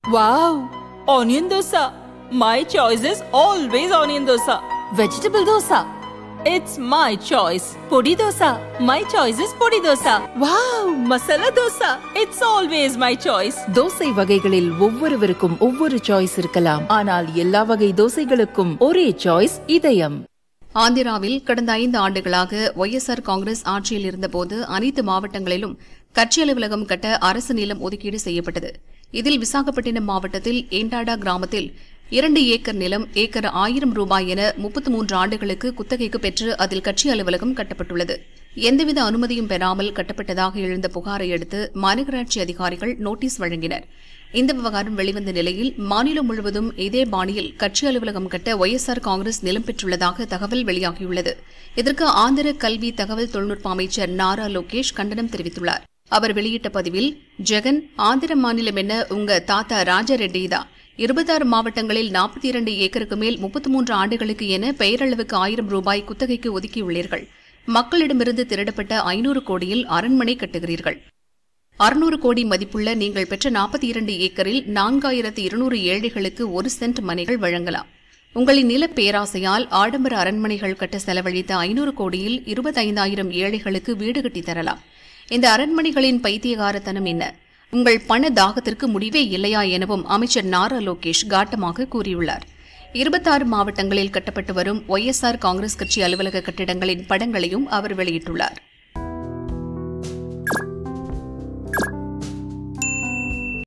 Wow! Onion dosa. My choice is always onion dosa. Vegetable dosa. It's my choice. Podi dosa. My choice is podi dosa. Wow! Masala dosa. It's always my choice. Dosa வகைகளில் ஒவ்வொருவருக்கும் ஒவ்வொரு choice இருக்கலாம் ஆனால் எல்லா வகை தோசைகளுக்கும் ஒரே choice இதயம் ஆந்திராவில் கடந்த ஐந்து ஆண்டுகளாக ஒய்எஸ்ஆர் காங்கிரஸ் ஆட்சியில் இருந்தபோது அனைத்து மாவட்டங்களிலும் கட்சி அலுவலகம் கட்ட அரசு நிலம் ஒதுக்கீடு செய்யப்பட்டது இதில் விசாகப்பட்டினம் மாவட்டத்தில் ஏண்டாடா கிராமத்தில் இரண்டு ஏக்கர் நிலம் ஏக்கர் ஆயிரம் ரூபாய் என முப்பத்து மூன்று ஆண்டுகளுக்கு குத்தகைக்கு பெற்று அதில் கட்சி அலுவலகம் கட்டப்பட்டுள்ளது எந்தவித அனுமதியும் பெறாமல் கட்டப்பட்டதாக எழுந்த புகாரை அடுத்து மாநகராட்சி அதிகாரிகள் நோட்டீஸ் வழங்கினர் இந்த விவகாரம் வெளிவந்த நிலையில் மாநிலம் முழுவதும் இதே பாணியில் கட்சி அலுவலகம் கட்ட ஒய்எஸ்ஆர் காங்கிரஸ் நிலம் பெற்றுள்ளதாக தகவல் வெளியாகியுள்ளது இதற்கு ஆந்திர கல்வி தகவல் தொழில்நுட்ப அமைச்சர் நாரா லோகேஷ் கண்டனம் தெரிவித்துள்ளார் அவர் வெளியிட்ட பதிவில் ஜெகன் ஆந்திர மாநிலம் என்ன உங்க தாத்தா ராஜரெட்டிதா இருபத்தாறு மாவட்டங்களில் நாற்பத்தி இரண்டு ஏக்கருக்கு மேல் முப்பத்தி மூன்று ஆண்டுகளுக்கு என பெயரளவுக்கு ஆயிரம் ரூபாய் குத்தகைக்கு ஒதுக்கியுள்ளீர்கள் மக்களிடமிருந்து திருடப்பட்ட ஐநூறு கோடியில் அரண்மனை கட்டுகிறீர்கள் அறுநூறு கோடி மதிப்புள்ள நீங்கள் பெற்ற நாற்பத்தி இரண்டு ஏக்கரில் நான்காயிரத்து இருநூறு ஏழைகளுக்கு ஒரு சென்ட் மனைகள் வழங்கலாம் உங்களின் நில பேராசையால் ஆடம்பர அரண்மனைகள் கட்ட செலவழித்த ஐநூறு கோடியில் இருபத்தைந்தாயிரம் ஏழைகளுக்கு வீடு கட்டித் தரலாம் இந்த அரண்மனைகளின் பைத்தியகாரத்தனம் என்ன உங்கள் பண தாகத்திற்கு முடிவே இல்லையா எனவும் அமைச்சர் நாரா லோகேஷ் காட்டமாக கூறியுள்ளார் இருபத்தாறு மாவட்டங்களில் கட்டப்பட்டு வரும் ஒய்எஸ்ஆர் காங்கிரஸ் கட்சி அலுவலக கட்டிடங்களின் படங்களையும் அவர் வெளியிட்டுள்ளார்